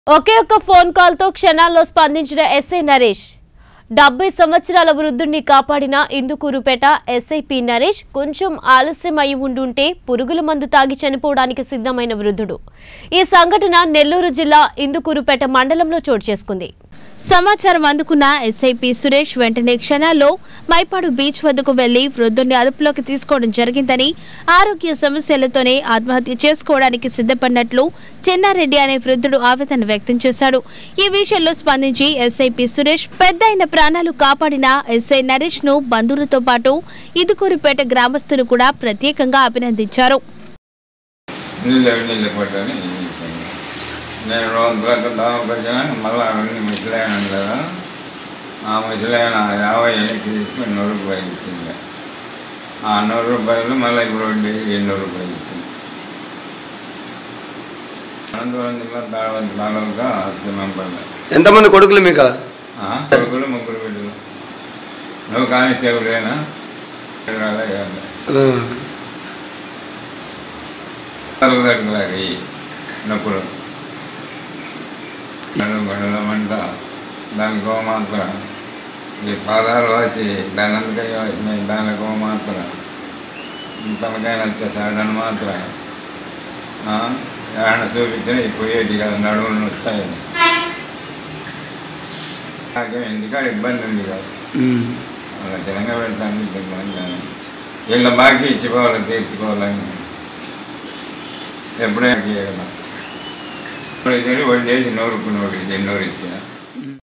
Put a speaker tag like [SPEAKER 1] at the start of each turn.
[SPEAKER 1] ఒకే ఒక్క ఫోన్ కాల్తో క్షణాల్లో స్పందించిన ఎస్ఐ నరేష్ డెబ్బై సంవత్సరాల వృద్ధుణ్ణి కాపాడిన ఇందుకూరుపేట ఎస్ఐపి నరేష్ కొంచెం ఆలస్యం అయి ఉండుంటే పురుగుల మందు తాగి చనిపోవడానికి సిద్ధమైన వృద్ధుడు ఈ సంఘటన నెల్లూరు జిల్లా ఇందుకూరుపేట మండలంలో చోటు చేసుకుంది సమాచారం అందుకున్న ఎస్ఐపి సురేష్ వెంటనే క్షణాల్లో మైపాడు బీచ్ వద్దకు వెళ్లి వృద్ధుణ్ణి అదుపులోకి తీసుకోవడం జరిగిందని ఆరోగ్య సమస్యలతోనే ఆత్మహత్య చేసుకోవడానికి సిద్ధపడినట్లు చెన్నారెడ్డి అనే వృద్ధుడు ఆవేదన వ్యక్తం చేశాడు ఈ విషయంలో స్పందించి ఎస్ఐపి సురేష్ పెద్దయిన ప్రాణాలు కాపాడిన ఎస్ఐ నరేష్ ను బంధువులతో పాటు ఇదుకూరుపేట గ్రామస్తులు కూడా ప్రత్యేకంగా అభినందించారు
[SPEAKER 2] నీళ్ళు నీళ్ళు పట్టని నేను రోజు తర్వాత దావకు వచ్చినా మళ్ళీ అవన్నీ ముసలాయన కదా ఆ ముసలాయన యాభై ఎన్నిక తీసుకుని నూరు రూపాయలు ఇచ్చింది ఆ నూరు రూపాయలు మళ్ళీ ఇప్పుడు వడ్డీ ఎన్నూరు రూపాయలు ఇచ్చింది అనంతపురం జిల్లా తాళవంతి తాలూకా తిమ్మంపల్లి
[SPEAKER 3] ఎంతమంది కొడుకులు మీకు
[SPEAKER 2] ఆ, కొడుకులు ముగ్గురు బిడ్డలు నువ్వు కానీ చెవులేనా తలుగుదడుగులాగా ఈ నొప్పులు నడుము గడుల మంట దానికో మాత్ర ఈ పాదాలు వాసి దాని అందుకయ్య వచ్చినాయి దానికో మాత్ర తలకాయ వచ్చేసాడని మాత్ర ఏమైనా చూపించిన ఈ పోయేటి కదా నడుములు వచ్చాయి నాకు ఇంటికాడ ఇబ్బంది ఉంది కదా అలా జనంగా పెడతాను ఇబ్బంది వీళ్ళ బాకీ ఇచ్చుకోవాలి తీర్చుకోవాలని ఎప్పుడే కదా ఇప్పుడు ఇది వడ్డీ వేసి నూరుకున్నోడు ఇది నూరు ఇచ్చా